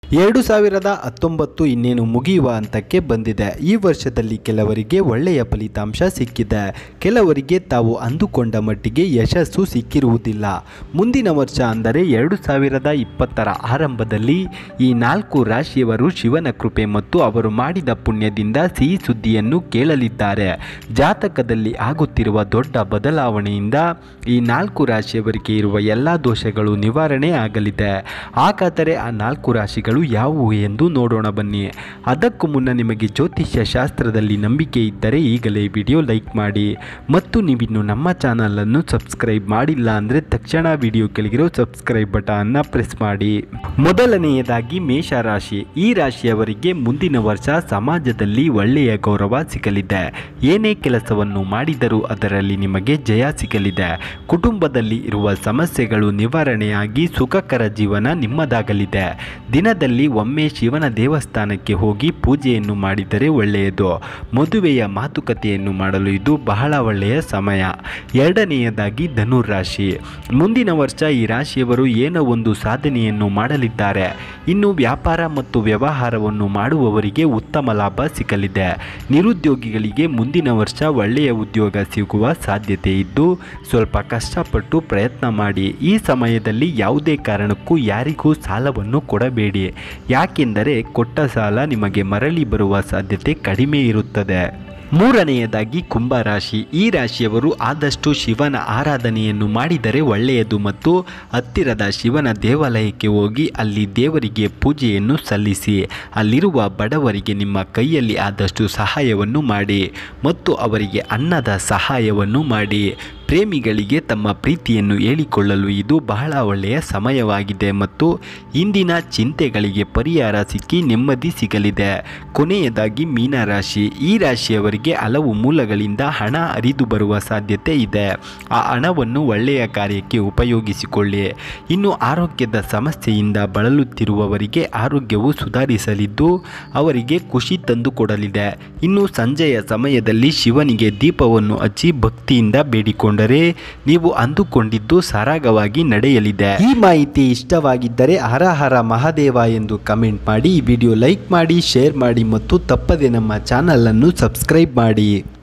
ಎರಡು ಸಾವಿರದ ಹತ್ತೊಂಬತ್ತು ಇನ್ನೇನು ಮುಗಿಯುವ ಹಂತಕ್ಕೆ ಬಂದಿದೆ ಈ ವರ್ಷದಲ್ಲಿ ಕೆಲವರಿಗೆ ಒಳ್ಳೆಯ ಫಲಿತಾಂಶ ಸಿಕ್ಕಿದೆ ಕೆಲವರಿಗೆ ತಾವು ಅಂದುಕೊಂಡ ಮಟ್ಟಿಗೆ ಯಶಸ್ಸು ಸಿಕ್ಕಿರುವುದಿಲ್ಲ ಮುಂದಿನ ವರ್ಷ ಅಂದರೆ ಎರಡು ಸಾವಿರದ ಇಪ್ಪತ್ತರ ಆರಂಭದಲ್ಲಿ ಈ ನಾಲ್ಕು ರಾಶಿಯವರು ಶಿವನ ಕೃಪೆ ಮತ್ತು ಅವರು ಮಾಡಿದ ಪುಣ್ಯದಿಂದ ಸಿಹಿ ಸುದ್ದಿಯನ್ನು ಕೇಳಲಿದ್ದಾರೆ ಜಾತಕದಲ್ಲಿ ಆಗುತ್ತಿರುವ ದೊಡ್ಡ ಬದಲಾವಣೆಯಿಂದ ಈ ನಾಲ್ಕು ರಾಶಿಯವರಿಗೆ ಇರುವ ಎಲ್ಲ ದೋಷಗಳು ನಿವಾರಣೆ ಆಗಲಿದೆ ಹಾಗಾದರೆ ಆ ನಾಲ್ಕು ರಾಶಿಗಳು ಯಾವುವು ಎಂದು ನೋಡೋಣ ಬನ್ನಿ ಅದಕ್ಕೂ ಮುನ್ನ ನಿಮಗೆ ಜ್ಯೋತಿಷ್ಯ ಶಾಸ್ತ್ರದಲ್ಲಿ ನಂಬಿಕೆ ಇದ್ದರೆ ಈಗಲೇ ವಿಡಿಯೋ ಲೈಕ್ ಮಾಡಿ ಮತ್ತು ನೀವಿನ್ನು ನಮ್ಮ ಚಾನಲನ್ನು ಸಬ್ಸ್ಕ್ರೈಬ್ ಮಾಡಿಲ್ಲ ಅಂದರೆ ತಕ್ಷಣ ವಿಡಿಯೋ ಕೆಳಗಿರೋ ಸಬ್ಸ್ಕ್ರೈಬ್ ಬಟನ್ನ ಪ್ರೆಸ್ ಮಾಡಿ ಮೊದಲನೆಯದಾಗಿ ಮೇಷ ರಾಶಿ ಈ ರಾಶಿಯವರಿಗೆ ಮುಂದಿನ ವರ್ಷ ಸಮಾಜದಲ್ಲಿ ಒಳ್ಳೆಯ ಗೌರವ ಸಿಗಲಿದೆ ಏನೇ ಕೆಲಸವನ್ನು ಮಾಡಿದರೂ ಅದರಲ್ಲಿ ನಿಮಗೆ ಜಯ ಸಿಗಲಿದೆ ಕುಟುಂಬದಲ್ಲಿ ಇರುವ ಸಮಸ್ಯೆಗಳು ನಿವಾರಣೆಯಾಗಿ ಸುಖಕರ ಜೀವನ ನಿಮ್ಮದಾಗಲಿದೆ ದಿನದಲ್ಲಿ ಒಮ್ಮೆ ಶಿವನ ದೇವಸ್ಥಾನಕ್ಕೆ ಹೋಗಿ ಪೂಜೆಯನ್ನು ಮಾಡಿದರೆ ಒಳ್ಳೆಯದು ಮದುವೆಯ ಮಾತುಕತೆಯನ್ನು ಮಾಡಲು ಇದು ಬಹಳ ಒಳ್ಳೆಯ ಸಮಯ ಎರಡನೆಯದಾಗಿ ಧನುರಾಶಿ ಮುಂದಿನ ವರ್ಷ ಈ ರಾಶಿಯವರು ಏನೋ ಒಂದು ಸಾಧನೆಯನ್ನು ಮಾಡಲಿದ್ದಾರೆ ಇನ್ನು ವ್ಯಾಪಾರ ಮತ್ತು ವ್ಯವಹಾರವನ್ನು ಮಾಡುವವರಿಗೆ ಉತ್ತಮ ಲಾಭ ಸಿಗಲಿದೆ ನಿರುದ್ಯೋಗಿಗಳಿಗೆ ಮುಂದಿನ ವರ್ಷ ಒಳ್ಳೆಯ ಉದ್ಯೋಗ ಸಿಗುವ ಸಾಧ್ಯತೆ ಇದ್ದು ಸ್ವಲ್ಪ ಕಷ್ಟಪಟ್ಟು ಪ್ರಯತ್ನ ಮಾಡಿ ಈ ಸಮಯದಲ್ಲಿ ಯಾವುದೇ ಕಾರಣಕ್ಕೂ ಯಾರಿಗೂ ಸಾಲವನ್ನು ಕೊಡಬೇಡಿ ಯಾಕೆಂದರೆ ಕೊಟ್ಟ ಸಾಲ ನಿಮಗೆ ಮರಳಿ ಬರುವ ಸಾಧ್ಯತೆ ಕಡಿಮೆ ಇರುತ್ತದೆ ಮೂರನೆಯದಾಗಿ ಕುಂಭರಾಶಿ ಈ ರಾಶಿಯವರು ಆದಷ್ಟು ಶಿವನ ಆರಾಧನೆಯನ್ನು ಮಾಡಿದರೆ ಒಳ್ಳೆಯದು ಮತ್ತು ಹತ್ತಿರದ ಶಿವನ ದೇವಾಲಯಕ್ಕೆ ಹೋಗಿ ಅಲ್ಲಿ ದೇವರಿಗೆ ಪೂಜೆಯನ್ನು ಸಲ್ಲಿಸಿ ಅಲ್ಲಿರುವ ಬಡವರಿಗೆ ನಿಮ್ಮ ಕೈಯಲ್ಲಿ ಆದಷ್ಟು ಸಹಾಯವನ್ನು ಮಾಡಿ ಮತ್ತು ಅವರಿಗೆ ಅನ್ನದ ಸಹಾಯವನ್ನು ಮಾಡಿ ಪ್ರೇಮಿಗಳಿಗೆ ತಮ್ಮ ಪ್ರೀತಿಯನ್ನು ಹೇಳಿಕೊಳ್ಳಲು ಇದು ಬಹಳ ಒಳ್ಳೆಯ ಸಮಯವಾಗಿದೆ ಮತ್ತು ಇಂದಿನ ಚಿಂತೆಗಳಿಗೆ ಪರಿಹಾರ ಸಿಕ್ಕಿ ನೆಮ್ಮದಿ ಸಿಗಲಿದೆ ಕೊನೆಯದಾಗಿ ಮೀನರಾಶಿ ಈ ರಾಶಿಯವರಿಗೆ ಹಲವು ಮೂಲಗಳಿಂದ ಹಣ ಹರಿದು ಬರುವ ಸಾಧ್ಯತೆ ಇದೆ ಆ ಹಣವನ್ನು ಒಳ್ಳೆಯ ಕಾರ್ಯಕ್ಕೆ ಉಪಯೋಗಿಸಿಕೊಳ್ಳಿ ಇನ್ನು ಆರೋಗ್ಯದ ಸಮಸ್ಯೆಯಿಂದ ಬಳಲುತ್ತಿರುವವರಿಗೆ ಆರೋಗ್ಯವು ಸುಧಾರಿಸಲಿದ್ದು ಅವರಿಗೆ ಖುಷಿ ತಂದುಕೊಡಲಿದೆ ಇನ್ನು ಸಂಜೆಯ ಸಮಯದಲ್ಲಿ ಶಿವನಿಗೆ ದೀಪವನ್ನು ಹಚ್ಚಿ ಭಕ್ತಿಯಿಂದ ಬೇಡಿಕೊಂಡರೆ ನೀವು ಅಂದುಕೊಂಡಿದ್ದು ಸರಾಗವಾಗಿ ನಡೆಯಲಿದೆ ಈ ಮಾಹಿತಿ ಇಷ್ಟವಾಗಿದ್ದರೆ ಹರ ಹರ ಮಹಾದೇವ ಎಂದು ಕಮೆಂಟ್ ಮಾಡಿ ಈ ವಿಡಿಯೋ ಲೈಕ್ ಮಾಡಿ ಶೇರ್ ಮಾಡಿ ಮತ್ತು ತಪ್ಪದೆ ನಮ್ಮ ಚಾನಲನ್ನು ಸಬ್ಸ್ಕ್ರೈಬ್ ಮಾಡಿ